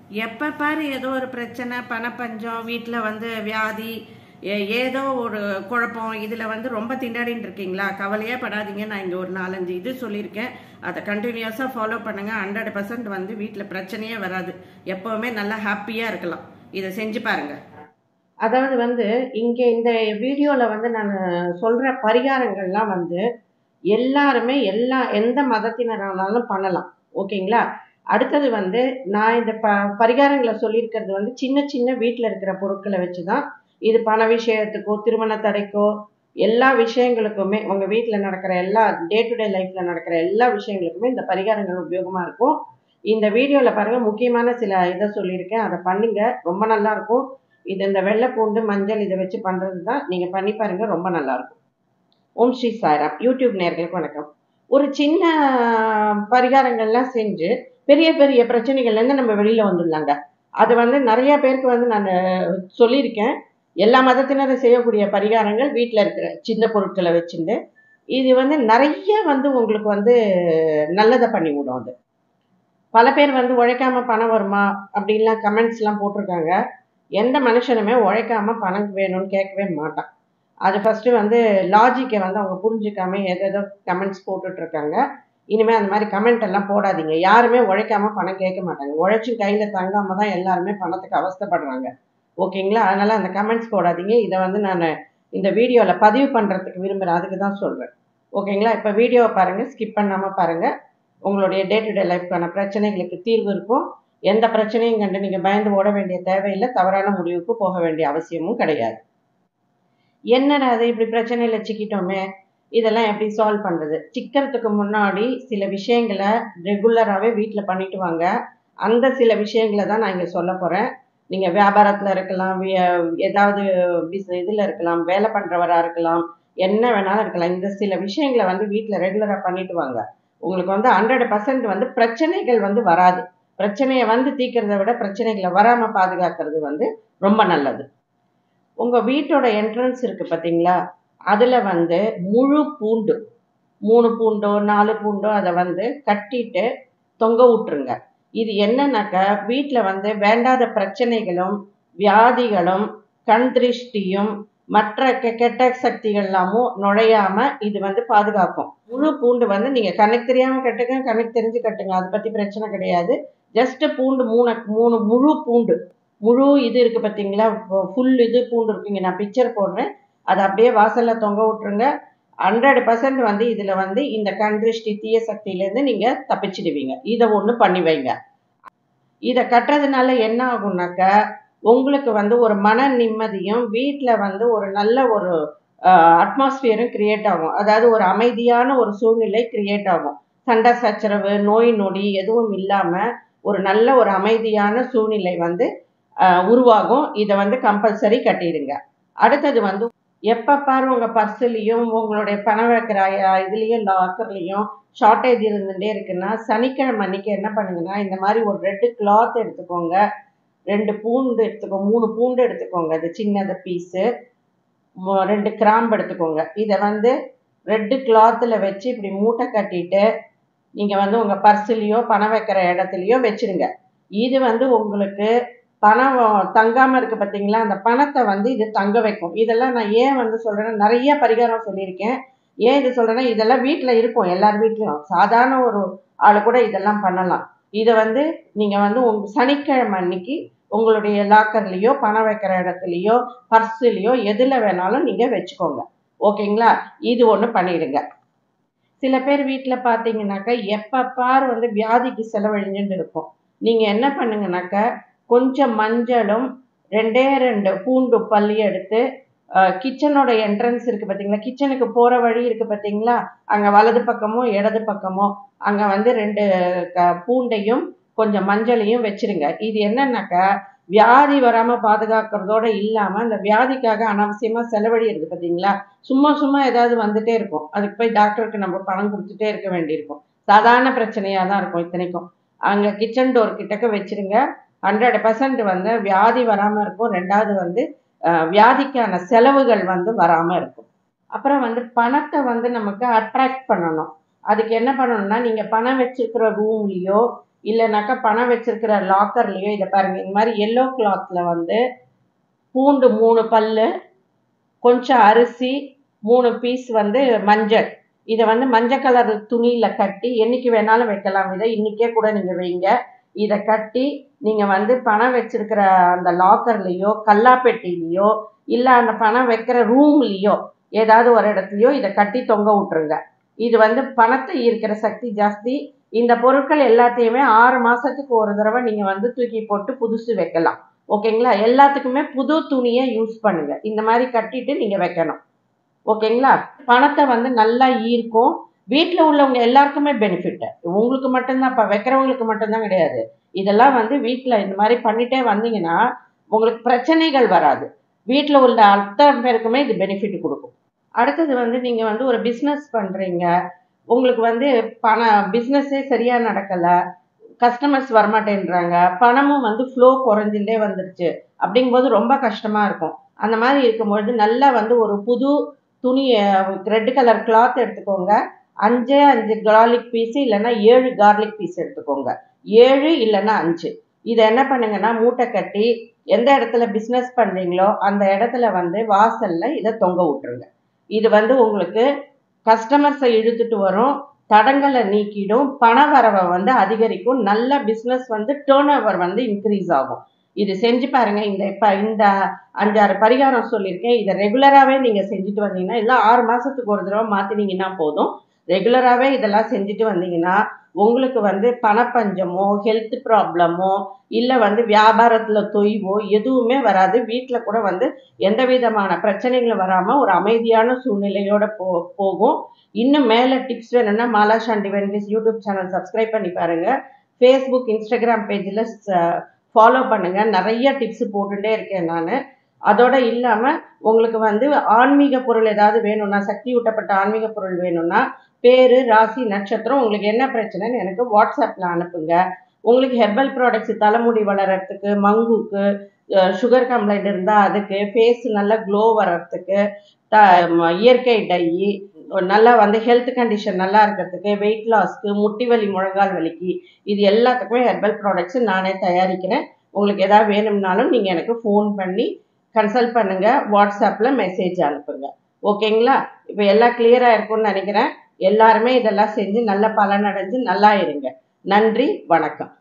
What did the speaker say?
எப்போ பாரு ஏதோ ஒரு பிரச்சனை பணப்பஞ்சம் வீட்டில் வந்து வியாதி ஏ- ஏதோ ஒரு குழப்பம் இதில் வந்து ரொம்ப திண்டாடின்னு இருக்கீங்களா கவலையே படாதீங்க நான் இங்கே ஒரு நாலஞ்சு இது சொல்லியிருக்கேன் அதை கண்டினியூஸாக ஃபாலோ பண்ணுங்கள் ஹண்ட்ரட் பர்சன்ட் வந்து வீட்டில் பிரச்சனையே வராது எப்போவுமே நல்லா ஹாப்பியாக இருக்கலாம் இதை செஞ்சு பாருங்கள் அதாவது வந்து இங்கே இந்த வீடியோவில் வந்து நான் சொல்கிற பரிகாரங்கள்லாம் வந்து எல்லாருமே எல்லா எந்த மதத்தினரானாலும் பண்ணலாம் ஓகேங்களா அடுத்தது வந்து நான் இந்த ப பரிகாரங்களை சொல்லியிருக்கிறது வந்து சின்ன சின்ன வீட்டில் இருக்கிற பொருட்களை வச்சு தான் இது பண விஷயத்துக்கோ திருமண தடைக்கோ எல்லா விஷயங்களுக்குமே உங்கள் வீட்டில் நடக்கிற எல்லா டே டு டே லைஃப்பில் நடக்கிற எல்லா விஷயங்களுக்குமே இந்த பரிகாரங்கள் உபயோகமாக இருக்கும் இந்த வீடியோவில் பாருங்கள் முக்கியமான சில இதை சொல்லியிருக்கேன் அதை பண்ணுங்க ரொம்ப நல்லா இருக்கும் இது இந்த வெள்ளை பூண்டு மஞ்சள் இதை வச்சு பண்ணுறது தான் நீங்கள் பண்ணி பாருங்க ரொம்ப நல்லா இருக்கும் ஓம் ஸ்ரீ சாய்ராம் யூடியூப் நேர்களுக்கு வணக்கம் ஒரு சின்ன பரிகாரங்கள்லாம் செஞ்சு பெரிய பெரிய பிரச்சனைகள்லேருந்து நம்ம வெளியில் வந்துடலாங்க அது வந்து நிறைய பேருக்கு வந்து நான் சொல்லியிருக்கேன் எல்லா மதத்தினரும் செய்யக்கூடிய பரிகாரங்கள் வீட்டில் இருக்கிற சின்ன பொருட்களை வச்சுட்டு இது வந்து நிறைய வந்து உங்களுக்கு வந்து நல்லதை பண்ணி விடும் அது பல பேர் வந்து உழைக்காம பணம் வருமா அப்படின்லாம் கமெண்ட்ஸ்லாம் போட்டிருக்காங்க எந்த மனுஷனுமே உழைக்காம பணம் வேணும்னு கேட்கவே மாட்டான் அது ஃபஸ்ட்டு வந்து லாஜிக்கை வந்து அவங்க புரிஞ்சுக்காம ஏதேதோ கமெண்ட்ஸ் போட்டுட்டு இருக்காங்க இனிமேல் அந்த மாதிரி கமெண்ட் எல்லாம் போடாதீங்க யாருமே உழைக்காம பணம் கேட்க மாட்டாங்க உழைச்சும் கையில் தங்காம தான் எல்லாருமே பணத்துக்கு அவஸ்தைப்படுறாங்க ஓகேங்களா அதனால அந்த கமெண்ட்ஸ் போடாதீங்க இதை வந்து நான் இந்த வீடியோவில் பதிவு பண்ணுறதுக்கு விரும்புகிறேன் அதுக்கு தான் சொல்கிறேன் ஓகேங்களா இப்போ வீடியோவை பாருங்கள் ஸ்கிப் பண்ணாமல் பாருங்கள் உங்களுடைய டே டு டே லைஃப்க்கான பிரச்சனைகளுக்கு தீர்வு இருக்கும் எந்த பிரச்சனையும் கண்டு நீங்கள் பயந்து ஓட வேண்டிய தேவையில்லை தவறான முடிவுக்கு போக வேண்டிய அவசியமும் கிடையாது என்னடா அது இப்படி பிரச்சனையில் சிக்கிட்டோமே இதெல்லாம் எப்படி சால்வ் பண்ணுறது சிக்கிறதுக்கு முன்னாடி சில விஷயங்களை ரெகுலராகவே வீட்டில் பண்ணிட்டு வாங்க அந்த சில விஷயங்களை தான் நான் இங்கே சொல்ல போகிறேன் நீங்கள் வியாபாரத்தில் இருக்கலாம் வி- ஏதாவது பிஸ் இதில் இருக்கலாம் வேலை பண்ணுறவராக இருக்கலாம் என்ன வேணாலும் இருக்கலாம் இந்த சில விஷயங்களை வந்து வீட்டில் ரெகுலராக பண்ணிட்டு வாங்க உங்களுக்கு வந்து ஹண்ட்ரட் பர்சன்ட் வந்து பிரச்சனைகள் வந்து வராது பிரச்சனையை வந்து தீர்க்கறதை விட பிரச்சனைகளை வராமல் பாதுகாக்கிறது வந்து ரொம்ப நல்லது உங்கள் வீட்டோட என்ட்ரன்ஸ் இருக்குது பார்த்தீங்களா அதில் வந்து முழு பூண்டு மூணு பூண்டோ நாலு பூண்டோ அதை வந்து கட்டிட்டு தொங்க விட்டுருங்க இது என்னன்னாக்கா வீட்டில் வந்து வேண்டாத பிரச்சனைகளும் வியாதிகளும் கண் திருஷ்டியும் மற்ற கெ- கெட்ட சக்திகள் எல்லாமும் நுழையாம இது வந்து பாதுகாக்கும் முழு பூண்டு வந்து நீங்க கண்ணுக்கு தெரியாம கட்டுங்க கண்ணுக்கு தெரிஞ்சு கட்டுங்க அதை பத்தி பிரச்சனை கிடையாது ஜஸ்ட் பூண்டு மூணு மூணு முழு பூண்டு முழு இது இருக்கு பார்த்தீங்களா ஃபுல் இது பூண்டு இருக்குங்க நான் பிக்சர் போடுறேன் அதை அப்படியே வாசல்ல தொங்க விட்டுருங்க ஹண்ட்ரட் பர்சன்ட் வந்து இதுல வந்து இந்த கண் திருஷ்டி தீய சக்தியிலேருந்து நீங்க தப்பிச்சிடுவீங்க இதை ஒன்று பண்ணி வைங்க இதை கட்டுறதுனால என்ன ஆகும்னாக்கா உங்களுக்கு வந்து ஒரு மன நிம்மதியும் வீட்டில் வந்து ஒரு நல்ல ஒரு அட்மாஸ்பியரும் கிரியேட் ஆகும் அதாவது ஒரு அமைதியான ஒரு சூழ்நிலை கிரியேட் ஆகும் சண்டை சச்சரவு நோய் நொடி எதுவும் இல்லாமல் ஒரு நல்ல ஒரு அமைதியான சூழ்நிலை வந்து ஆஹ், உருவாகும் இதை வந்து கம்பல்சரி கட்டிடுங்க அடுத்தது வந்து எப்போ பாரு உங்கள் பர்ஸ்லையும் உங்களுடைய பணம் வைக்கிற அஹ், இதுலேயும் லாக்கர்லேயும் ஷார்ட்டேஜ் இருந்துகிட்டே இருக்குன்னா சனிக்கிழமை அன்னைக்கு என்ன பண்ணுங்கன்னா இந்த மாதிரி ஒரு ரெட்டு கிளாத் எடுத்துக்கோங்க ரெண்டு பூண்டு எடுத்துக்கோங்க மூணு பூண்டு எடுத்துக்கோங்க அது சின்னது பீஸு ரெண்டு கிராம்பு எடுத்துக்கோங்க இதை வந்து ரெட்டு கிளாத்தில் வச்சு இப்படி மூட்டை கட்டிட்டு நீங்கள் வந்து உங்கள் பர்ஸ்லேயோ பணம் வைக்கிற இடத்துலையோ வச்சிருங்க இது வந்து உங்களுக்கு பணம் தங்காமல் இருக்குது பார்த்தீங்களா அந்த பணத்தை வந்து இது தங்க வைக்கும் இதெல்லாம் நான் ஏன் வந்து சொல்கிறேன்னா நிறைய பரிகாரம் சொல்லியிருக்கேன் ஏன் இது சொல்கிறேன்னா இதெல்லாம் வீட்டில் இருக்கும் எல்லார் வீட்லேயும் சாதாரண ஒரு ஆள் கூட இதெல்லாம் பண்ணலாம் இதை வந்து நீங்கள் வந்து உங்க சனிக்கிழமை அன்னைக்கு உங்களுடைய லாக்கர்லேயோ பணம் வைக்கிற இடத்துலையோ பர்ஸ்லேயோ எதில் வேணாலும் நீங்கள் வச்சுக்கோங்க ஓகேங்களா இது ஒன்று பண்ணிடுங்க சில பேர் வீட்டில் பார்த்தீங்கன்னாக்கா எப்போ பார் வந்து வியாதிக்கு செலவழிஞ்சுட்டு இருக்கும் நீங்கள் என்ன பண்ணுங்கனாக்கா கொஞ்சம் மஞ்சளும் ரெண்டே ரெண்டு பூண்டு பள்ளி எடுத்து கிச்சனோட என்ட்ரன்ஸ் இருக்குது பார்த்தீங்களா கிச்சனுக்கு போகிற வழி இருக்குது பார்த்தீங்களா அங்கே வலது பக்கமோ இடது பக்கமோ அங்கே வந்து ரெண்டு க பூண்டையும் கொஞ்சம் மஞ்சளையும் வச்சிருங்க இது என்னன்னாக்கா வியாதி வராமல் பாதுகாக்கிறதோட இல்லாமல் அந்த வியாதிக்காக அனாவசியமாக செலவழிகிறது பார்த்தீங்களா சும்மா சும்மா ஏதாவது வந்துட்டே இருக்கும் அதுக்கு போய் டாக்டருக்கு நம்ம பணம் கொடுத்துட்டே இருக்க வேண்டியிருக்கும் சாதாரண பிரச்சனையாக தான் இருக்கும் இத்தனைக்கும் அங்கே கிச்சன் டோர் கிட்டக்க வச்சிருங்க ஹண்ட்ரட் பர்சன்ட் வந்து வியாதி வராமல் இருக்கும் ரெண்டாவது வந்து அஹ், வியாதிக்கான செலவுகள் வந்து வராமல் இருக்கும் அப்புறம் வந்து பணத்தை வந்து நமக்கு அட்ராக்ட் பண்ணணும் அதுக்கு என்ன பண்ணணும்னா நீங்கள் பணம் வச்சிருக்கிற ரூம்லேயோ இல்லைனாக்கா பணம் வச்சிருக்கிற லாக்கர்லேயோ இதை பாருங்க இந்த மாதிரி எல்லோ கிளாத்தில் வந்து பூண்டு மூணு பல்லு கொஞ்சம் அரிசி மூணு பீஸ் வந்து மஞ்சள் இதை வந்து மஞ்சள் கலர் துணியில் கட்டி என்னைக்கு வேணாலும் வைக்கலாம் இதை இன்றைக்கே கூட நீங்கள் வைங்க இதை கட்டி நீங்கள் வந்து பணம் வச்சிருக்கிற அந்த லாக்கர்லேயோ கல்லாப்பெட்டிலேயோ இல்லை அந்த பணம் வைக்கிற ரூம்லேயோ ஏதாவது ஒரு இடத்துலையோ இதை கட்டி தொங்க விட்டுருங்க இது வந்து பணத்தை ஈர்க்கிற சக்தி ஜாஸ்தி இந்த பொருட்கள் எல்லாத்தையுமே ஆறு மாதத்துக்கு ஒரு தடவை நீங்கள் வந்து தூக்கி போட்டு புதுசு வைக்கலாம் ஓகேங்களா எல்லாத்துக்குமே புது துணியை யூஸ் பண்ணுங்க இந்த மாதிரி கட்டிட்டு நீங்கள் வைக்கணும் ஓகேங்களா பணத்தை வந்து நல்லா ஈர்க்கும் வீட்டில் உள்ளவங்க எல்லாருக்குமே பெனிஃபிட் உங்களுக்கு மட்டும்தான் இப்போ வைக்கிறவங்களுக்கு மட்டும்தான் கிடையாது இதெல்லாம் வந்து வீட்டில் இந்த மாதிரி பண்ணிட்டே வந்தீங்கன்னா உங்களுக்கு பிரச்சனைகள் வராது வீட்டில் உள்ள அத்தனை பேருக்குமே இது பெனிஃபிட் கொடுக்கும் அடுத்தது வந்து நீங்கள் வந்து ஒரு பிஸ்னஸ் பண்ணுறீங்க உங்களுக்கு வந்து பண பிஸ்னஸே சரியாக நடக்கலை கஸ்டமர்ஸ் வரமாட்டேன்றாங்க பணமும் வந்து ஃப்ளோ குறைஞ்சுட்டே வந்துருச்சு அப்படிங்கும்போது ரொம்ப கஷ்டமாக இருக்கும் அந்த மாதிரி இருக்கும்பொழுது நல்லா வந்து ஒரு புது துணி ரெட் கலர் கிளாத் எடுத்துக்கோங்க அஞ்சே அஞ்சு கார்லிக் பீஸ் இல்லைன்னா ஏழு கார்லிக் பீஸ் எடுத்துக்கோங்க ஏழு இல்லைன்னா அஞ்சு இதை என்ன பண்ணுங்கன்னா மூட்டை கட்டி எந்த இடத்துல பிஸ்னஸ் பண்ணுறீங்களோ அந்த இடத்துல வந்து வாசலில் இதை தொங்க விட்டுருங்க இது வந்து உங்களுக்கு கஸ்டமர்ஸை இழுத்துட்டு வரும் தடங்களை நீக்கிடும் பண வரவை வந்து அதிகரிக்கும் நல்ல பிஸ்னஸ் வந்து டேர்ன் ஓவர் வந்து இன்க்ரீஸ் ஆகும் இது செஞ்சு பாருங்க இந்த இப்போ இந்த அஞ்சாறு பரிகாரம் சொல்லியிருக்கேன் இதை ரெகுலராகவே நீங்கள் செஞ்சுட்டு வந்தீங்கன்னா இல்லை ஆறு மாதத்துக்கு ஒரு தடவை மாற்றினீங்கன்னா போதும் ரெகுலராகவே இதெல்லாம் செஞ்சுட்டு வந்தீங்கன்னா உங்களுக்கு வந்து பணப்பஞ்சமோ ஹெல்த் ப்ராப்ளமோ இல்லை வந்து வியாபாரத்தில் தொய்வோ எதுவுமே வராது வீட்டில் கூட வந்து எந்த விதமான பிரச்சனைகளும் வராமல் ஒரு அமைதியான சூழ்நிலையோட போ போகும் இன்னும் மேலே டிப்ஸ் வேணும்னா மாலா சாண்டி வென்டிஸ் யூடியூப் சேனல் சப்ஸ்கிரைப் பண்ணி பாருங்கள் ஃபேஸ்புக் இன்ஸ்டாகிராம் பேஜில் ஃபாலோ பண்ணுங்கள் நிறைய டிப்ஸ் போட்டுகிட்டே இருக்கேன் நான் அதோட இல்லாமல் உங்களுக்கு வந்து ஆன்மீக பொருள் ஏதாவது வேணும்னா சக்தி ஊட்டப்பட்ட ஆன்மீக பொருள் வேணும்னா பேர் ராசி நட்சத்திரம் உங்களுக்கு என்ன பிரச்சனைன்னு எனக்கு வாட்ஸ்அப்பில் அனுப்புங்க உங்களுக்கு ஹெர்பல் ப்ராடக்ட்ஸ் தலைமுடி வளர்கிறதுக்கு மங்குக்கு சுகர் கம்ப்ளைண்ட் இருந்தால் அதுக்கு ஃபேஸ் நல்லா க்ளோ வர்றதுக்கு த இயற்கை டை நல்லா வந்து ஹெல்த் கண்டிஷன் நல்லா இருக்கிறதுக்கு வெயிட் லாஸ்க்கு முட்டி வலி முழங்கால் வலிக்கு இது எல்லாத்துக்குமே ஹெர்பல் ப்ராடக்ட்ஸ் நானே தயாரிக்கிறேன் உங்களுக்கு எதாவது வேணும்னாலும் நீங்கள் எனக்கு ஃபோன் பண்ணி கன்சல்ட் பண்ணுங்கள் வாட்ஸ்அப்பில் மெசேஜ் அனுப்புங்க ஓகேங்களா இப்போ எல்லாம் கிளியராக இருக்கும்னு நினைக்கிறேன் எல்லாருமே இதெல்லாம் செஞ்சு நல்ல பலனடைஞ்சு நல்லா இருங்க நன்றி வணக்கம்